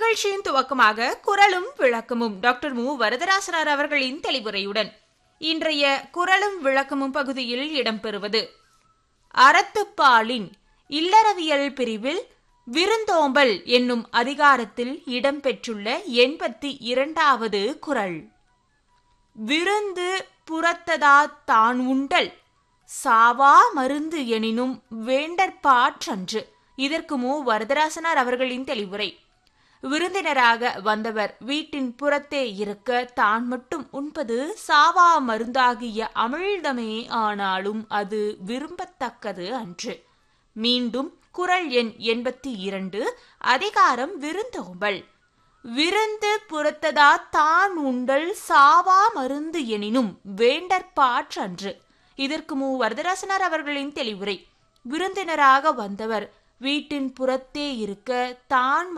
நிகழ்ச்சியின் துவக்கமாக குரலும் விளக்கமும் டாக்டர் மு வரதராசனார் அவர்களின் தெளிவுரையுடன் இன்றைய குரலும் விளக்கமும் பகுதியில் இடம்பெறுவது அறத்துப்பாலின் இல்லறவியல் பிரிவில் விருந்தோம்பல் என்னும் அதிகாரத்தில் இடம்பெற்றுள்ள எண்பத்தி இரண்டாவது குரல் விருந்து புறத்ததா தான் உண்டல் சாவா மருந்து எனினும் வேண்டற்பாற்றன்று இதற்கு மு வரதராசனார் அவர்களின் தெளிவுரை விருந்தினராக வந்தவர் வீட்டின் புறத்தே இருக்க தான் மட்டும் உண்பது சாவா மருந்தாகிய அமிழ்தமே ஆனாலும் அது விரும்பத்தக்கது அன்று மீண்டும் குரல் எண் எண்பத்தி இரண்டு அதிகாரம் விருந்தோம்பல் விருந்து புறத்ததா தான் உண்டல் சாவா மருந்து எனினும் வேண்டற்பாற்றன்று இதற்கு மு வரதராசனார் அவர்களின் தெளிவுரை விருந்தினராக வந்தவர் வீட்டின் புறத்தே இருக்க தான்